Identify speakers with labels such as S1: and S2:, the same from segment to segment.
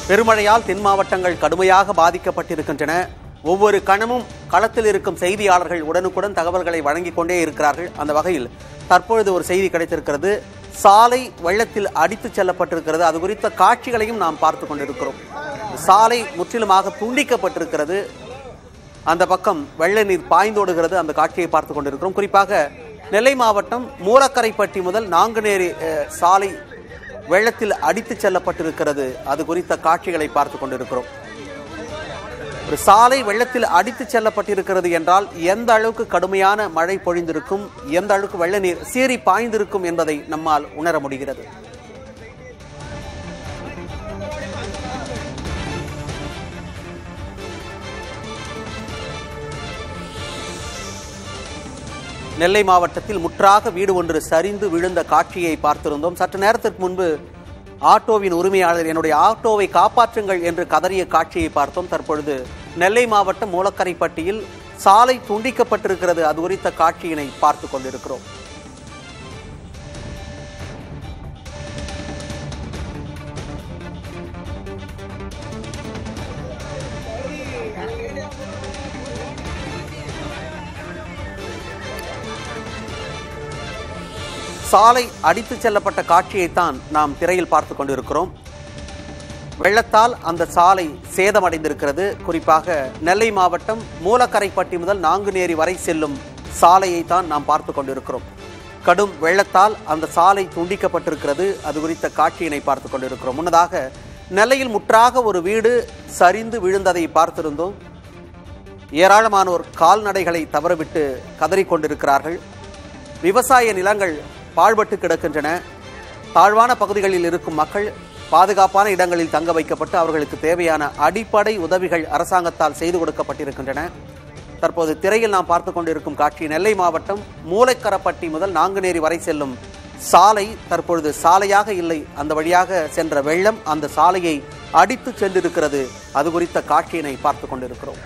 S1: பெருமழையால் தென் மாவட்டங்கள் கடுமையாக பாதிக்கப்பட்டிருக்கின்றன ஒவ்வொரு கணமும் களத்தில் இருக்கும் செய்தியாளர்கள் உடனுக்குடன் தகவல்களை வழங்கிக் கொண்டே இருக்கிறார்கள் அந்த வகையில் தற்பொழுது ஒரு செய்தி கிடைத்திருக்கிறது சாலை வெள்ளத்தில் அடித்துச் செல்லப்பட்டிருக்கிறது அது குறித்த காட்சிகளையும் நாம் பார்த்து கொண்டிருக்கிறோம் சாலை முற்றிலுமாக துண்டிக்கப்பட்டிருக்கிறது அந்த பக்கம் வெள்ள நீர் பாய்ந்தோடுகிறது அந்த காட்சியை பார்த்து கொண்டிருக்கிறோம் குறிப்பாக நெல்லை மாவட்டம் மூலக்கரைப்பட்டி முதல் நாங்குநேரி அஹ், சாலை வெள்ளத்தில் அடித்துச் செல்லப்பட்டிருக்கிறது அது குறித்த காட்சிகளை பார்த்து கொண்டிருக்கிறோம் ஒரு சாலை வெள்ளத்தில் அடித்துச் செல்லப்பட்டிருக்கிறது என்றால் எந்த அளவுக்கு கடுமையான மழை பொழிந்திருக்கும் எந்த அளவுக்கு வெள்ள நீர் சீறி பாய்ந்திருக்கும் என்பதை நம்மால் உணர முடிகிறது நெல்லை மாவட்டத்தில் முற்றாக வீடு ஒன்று சரிந்து விழுந்த காட்சியை பார்த்திருந்தோம் சற்று நேரத்திற்கு முன்பு ஆட்டோவின் உரிமையாளர் என்னுடைய ஆட்டோவை காப்பாற்றுங்கள் என்று கதறிய காட்சியை பார்த்தோம் தற்பொழுது நெல்லை மாவட்டம் மூலக்கரைப்பட்டியில் சாலை துண்டிக்கப்பட்டிருக்கிறது அது குறித்த காட்சியினை பார்த்து கொண்டிருக்கிறோம் சாலை அடித்துச் செல்லப்பட்ட காட்சியைத்தான் நாம் திரையில் பார்த்து கொண்டிருக்கிறோம் வெள்ளத்தால் அந்த சாலை சேதமடைந்திருக்கிறது குறிப்பாக நெல்லை மாவட்டம் மூலக்கரைப்பட்டி முதல் நாங்குநேரி வரை செல்லும் சாலையை தான் நாம் பார்த்து கொண்டிருக்கிறோம் கடும் வெள்ளத்தால் அந்த சாலை துண்டிக்கப்பட்டிருக்கிறது அது குறித்த காட்சியினை பார்த்து கொண்டிருக்கிறோம் முன்னதாக நெல்லையில் முற்றாக ஒரு வீடு சரிந்து விழுந்ததை பார்த்திருந்தோம் ஏராளமானோர் கால்நடைகளை தவறவிட்டு கதறிக்கொண்டிருக்கிறார்கள் விவசாய நிலங்கள் பாழ்பட்டு கிடக்கின்றன தாழ்வான பகுதிகளில் இருக்கும் மக்கள் பாதுகாப்பான இடங்களில் தங்க வைக்கப்பட்டு அவர்களுக்கு தேவையான அடிப்படை உதவிகள் அரசாங்கத்தால் செய்து கொடுக்கப்பட்டிருக்கின்றன தற்போது திரையில் நாம் பார்த்து கொண்டிருக்கும் காட்சி நெல்லை மாவட்டம் மூளைக்கரப்பட்டி முதல் நாங்குநேரி வரை செல்லும் சாலை தற்பொழுது சாலையாக இல்லை அந்த வழியாக சென்ற வெள்ளம் அந்த சாலையை அடித்து சென்றிருக்கிறது அது குறித்த காட்சியினை பார்த்து கொண்டிருக்கிறோம்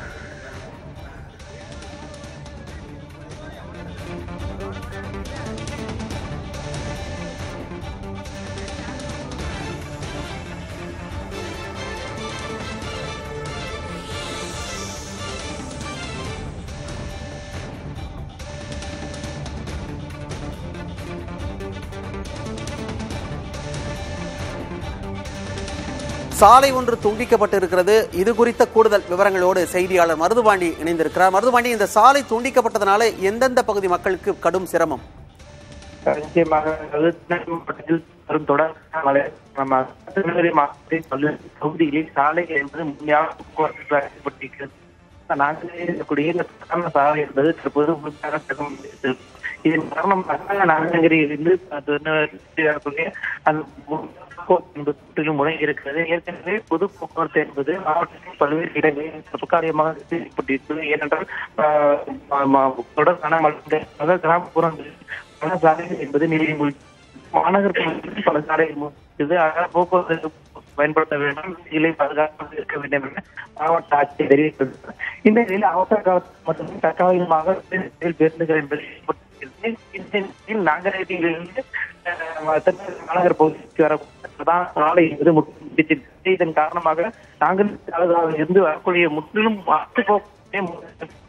S1: சாலை ஒன்று துண்டிக்கப்பட்டிருக்கிறது இது குறித்த கூடுதல் விவரங்களோடு செய்தியாளர் மருதுபாண்டி இணைந்திருக்கிறார் மருதுபாண்டி இந்த சாலை துண்டிக்கப்பட்டதனால எந்தெந்த பகுதி மக்களுக்கு கடும் சிரமம்
S2: நிச்சயமாக அதாவது திருநெல்வேலி மாவட்டத்தில் வரும் தொடர் மழை நம்ம திருநெல்வேலி மாவட்டத்தின் பல்வேறு பகுதிகளில் சாலைகள் என்பது முழுமையாக போக்குவரத்து அடைக்கப்பட்டிருக்கிறது நாங்களே இருக்கக்கூடிய இந்த பிரதான சாலை என்பது தற்போது முழுமையாக தகவல் இதன் காரணமாக நாகநகரிலிருந்து திருநெல்வேலி அந்த போக்குவரத்து என்பது முற்றிலும் முடங்கி இருக்கிறது ஏற்கனவே பொது போக்குவரத்து என்பது மாவட்டத்தில் பல்வேறு இடங்களில் தற்காலிகமாக நிறுத்தப்பட்டிருக்கிறது ஏனென்றால் ஆஹ், ம- ம- தொடர் கனமழை கிராமப்புறங்களில் பல சாலைகள் என்பது நீரில் மூழ்கி மாநகர் பகுதிகளில் பல சாலைகள் மூழ்கிறது அதனால் போக்குவரத்து பயன்படுத்த வேண்டும் இலை பாதுகாப்பாக இருக்க வேண்டும் என மாவட்ட ஆட்சியர் தெரிவித்துள்ளார் இந்த நிலையில் அவசர காலத்தில் மட்டுமே தற்காலிகமாக ரயில் பேருந்துகள் என்பது ஏற்பட்டிருக்கிறது. இந்த நிலையில் நாகரேட்டிலிருந்து திருநெல்வேலி மாநகர் பகுதிக்கு வர பிரதான சாலை என்பது முற்றிருக்கிறது இதன் காரணமாக நாங்கள் இருந்து வரக்கூடிய முற்றிலும் அத்து போக்கு